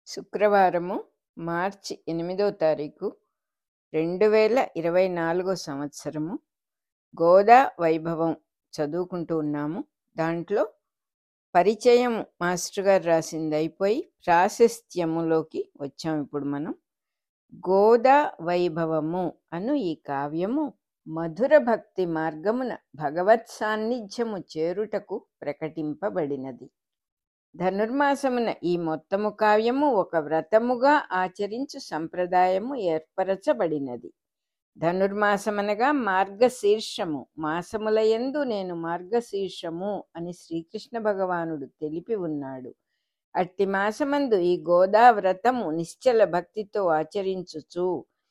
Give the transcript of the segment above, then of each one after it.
శుక్రవారము మార్చి ఎనిమిదో తారీఖు రెండు వేల ఇరవై నాలుగో సంవత్సరము గోదా వైభవం చదువుకుంటూ ఉన్నాము దాంట్లో పరిచయం మాస్టర్ గారు రాసింది అయిపోయి ప్రాశస్త్యములోకి వచ్చాం ఇప్పుడు మనం గోదా వైభవము అను ఈ కావ్యము మధుర భక్తి మార్గమున భగవత్ సాన్నిధ్యము చేరుటకు ప్రకటింపబడినది ధనుర్మాసమున ఈ మొత్తము కావ్యము ఒక వ్రతముగా ఆచరించు సంప్రదాయము ఏర్పరచబడినది ధనుర్మాసమనగా మార్గశీర్షము మాసములయందు నేను మార్గశీర్షము అని శ్రీకృష్ణ భగవానుడు తెలిపి ఉన్నాడు అట్టి మాసమందు ఈ గోదా వ్రతము నిశ్చల భక్తితో ఆచరించుచు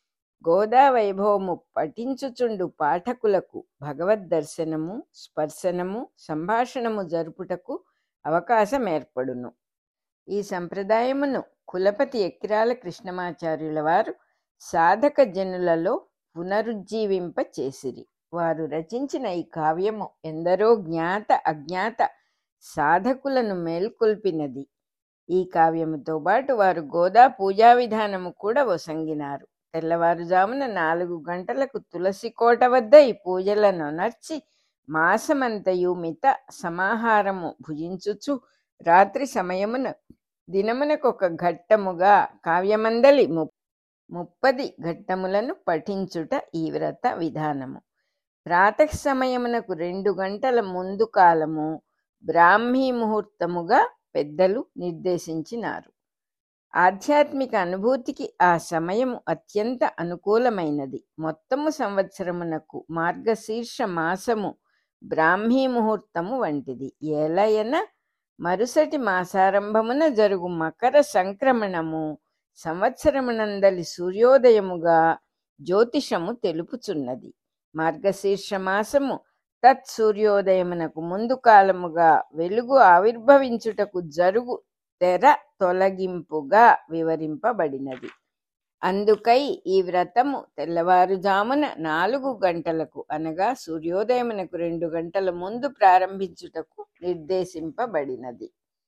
గోదా వైభవము పఠించుచుండు పాఠకులకు భగవద్ దర్శనము స్పర్శనము సంభాషణము జరుపుటకు అవకాశం ఏర్పడును ఈ సంప్రదాయమును కులపతి ఎక్కిరాల కృష్ణమాచార్యుల వారు సాధక జనులలో పునరుజ్జీవింప చేసిరి వారు రచించిన ఈ కావ్యము ఎందరో జ్ఞాత అజ్ఞాత సాధకులను మేల్కొల్పినది ఈ కావ్యముతో పాటు వారు గోదా పూజా విధానము కూడా ఒసంగినారు తెల్లవారుజామున నాలుగు గంటలకు తులసి కోట వద్ద ఈ పూజలను నర్చి మాసమంతయు మిత సమాహారము భుజించుచు రాత్రి సమయమున దినమునకొక ఘట్టముగా కావ్యమందలి ము ముప్పది ఘట్టములను పఠించుట ఈ వ్రత విధానము ప్రాతః సమయమునకు రెండు గంటల ముందు కాలము బ్రాహ్మీ ముహూర్తముగా పెద్దలు నిర్దేశించినారు ఆధ్యాత్మిక అనుభూతికి ఆ సమయము అత్యంత అనుకూలమైనది మొత్తము సంవత్సరమునకు మార్గశీర్ష మాసము బ్రాహ్మీ ముహూర్తము వంటిది ఏలయన మరుసటి మాసారంభమున జరుగు మకర సంక్రమణము సంవత్సరమునందలి సూర్యోదయముగా జ్యోతిషము తెలుపుచున్నది మార్గశీర్ష మాసము తత్ సూర్యోదయమునకు ముందు కాలముగా వెలుగు ఆవిర్భవించుటకు జరుగు తెర తొలగింపుగా వివరింపబడినది అందుకై ఈ వ్రతము తెల్లవారుజామున నాలుగు గంటలకు అనగా సూర్యోదయమునకు రెండు గంటల ముందు ప్రారంభించుటకు నిర్దేశింపబడినది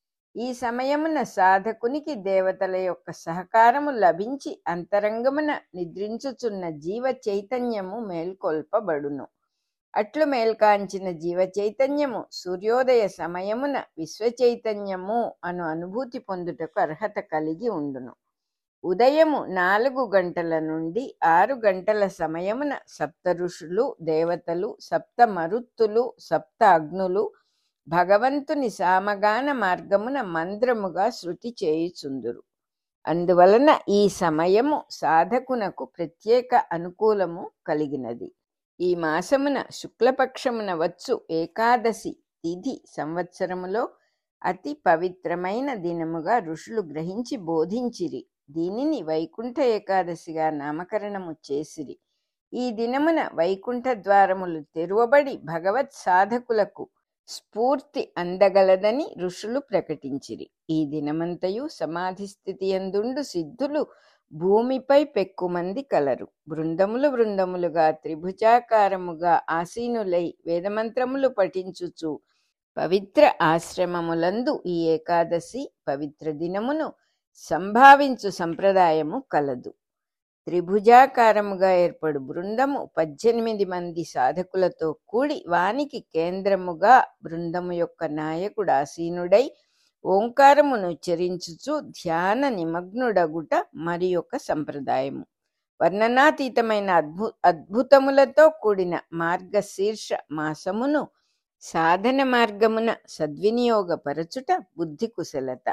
ఈ సమయమున సాధకునికి దేవతల యొక్క సహకారము లభించి అంతరంగమున నిద్రించుచున్న జీవ చైతన్యము మేల్కొల్పబడును అట్లు మేల్కాంచిన జీవ చైతన్యము సూర్యోదయ సమయమున విశ్వ చైతన్యము అను అనుభూతి పొందుటకు అర్హత కలిగి ఉండును ఉదయము నాలుగు గంటల నుండి ఆరు గంటల సమయమున సప్త ఋషులు దేవతలు సప్త మరుత్తులు సప్త అగ్నులు భగవంతుని సామగాన మార్గమున మంత్రముగా శృతి చేయుచుందురు అందువలన ఈ సమయము సాధకునకు ప్రత్యేక అనుకూలము కలిగినది ఈ మాసమున శుక్లపక్షమున వచ్చు ఏకాదశి తిథి సంవత్సరములో అతి పవిత్రమైన దినముగా ఋషులు గ్రహించి బోధించిరి దీనిని వైకుంఠ ఏకాదశిగా నామకరణము చేసిరి ఈ దినమున వైకుంఠ ద్వారములు తెరువబడి భగవత్ సాధకులకు స్ఫూర్తి అందగలదని ఋషులు ప్రకటించిరి ఈ దినమంతయు సమాధి స్థితి అందుండు సిద్ధులు భూమిపై పెక్కుమంది కలరు బృందములు బృందములుగా త్రిభుజాకారముగా ఆసీనులై వేదమంత్రములు పఠించుచు పవిత్ర ఆశ్రమములందు ఈ ఏకాదశి పవిత్ర దినమును సంభావించు సంప్రదాయము కలదు త్రిభుజాకారముగా ఏర్పడు బృందము పద్దెనిమిది మంది సాధకులతో కూడి వానికి కేంద్రముగా బృందము యొక్క నాయకుడు ఆసీనుడై ఓంకారమును చరించుచు ధ్యాన నిమగ్నుడగుట మరి యొక్క సంప్రదాయము వర్ణనాతీతమైన అద్భు అద్భుతములతో కూడిన మార్గశీర్ష మాసమును సాధన మార్గమున సద్వినియోగపరచుట బుద్ధి కుశలత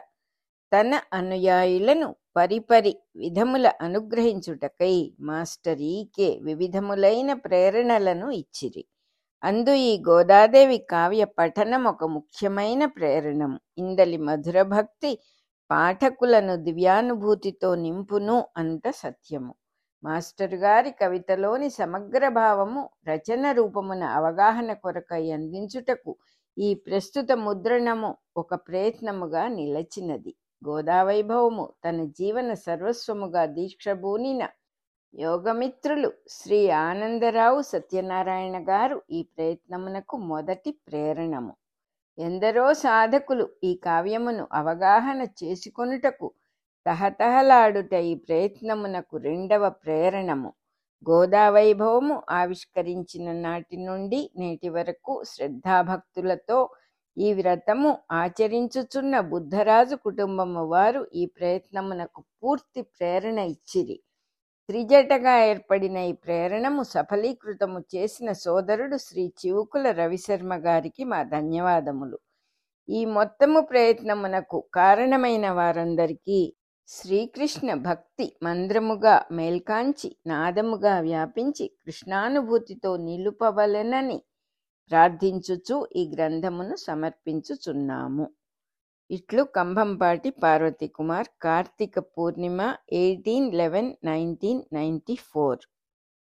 తన అనుయాయులను పరిపరి విధముల అనుగ్రహించుటకై మాస్టర్ ఈకే వివిధములైన ప్రేరణలను ఇచ్చిరి అందు ఈ గోదాదేవి కావ్య పఠనం ఒక ముఖ్యమైన ప్రేరణం ఇందలి మధుర భక్తి పాఠకులను దివ్యానుభూతితో నింపును అంత సత్యము మాస్టర్ గారి కవితలోని సమగ్ర భావము రచన రూపమున అవగాహన కొరకై అందించుటకు ఈ ప్రస్తుత ముద్రణము ఒక ప్రయత్నముగా నిలచినది గోదావైభవము తన జీవన సర్వస్వముగా దీక్షభూనిన యోగమిత్రులు శ్రీ ఆనందరావు సత్యనారాయణ గారు ఈ ప్రయత్నమునకు మొదటి ప్రేరణము ఎందరో సాధకులు ఈ కావ్యమును అవగాహన చేసుకొనుటకు తహతహలాడుట ఈ ప్రయత్నమునకు రెండవ ప్రేరణము గోదావైభవము ఆవిష్కరించిన నాటి నుండి నేటి వరకు శ్రద్ధాభక్తులతో ఈ వ్రతము ఆచరించుచున్న బుద్ధరాజు కుటుంబము వారు ఈ ప్రయత్నమునకు పూర్తి ప్రేరణ ఇచ్చిరి త్రిజటగా ఏర్పడిన ఈ ప్రేరణము సఫలీకృతము చేసిన సోదరుడు శ్రీ చివుకుల రవిశర్మ గారికి మా ధన్యవాదములు ఈ మొత్తము ప్రయత్నమునకు కారణమైన వారందరికీ శ్రీకృష్ణ భక్తి మంద్రముగా మేల్కాంచి నాదముగా వ్యాపించి కృష్ణానుభూతితో నిలుపవలెనని ప్రార్థించుచు ఈ గ్రంథమును సమర్పించుచున్నాము ఇట్లు Kambhampati Parvathi Kumar Karthika Purnima eighteen eleven nineteen ninety four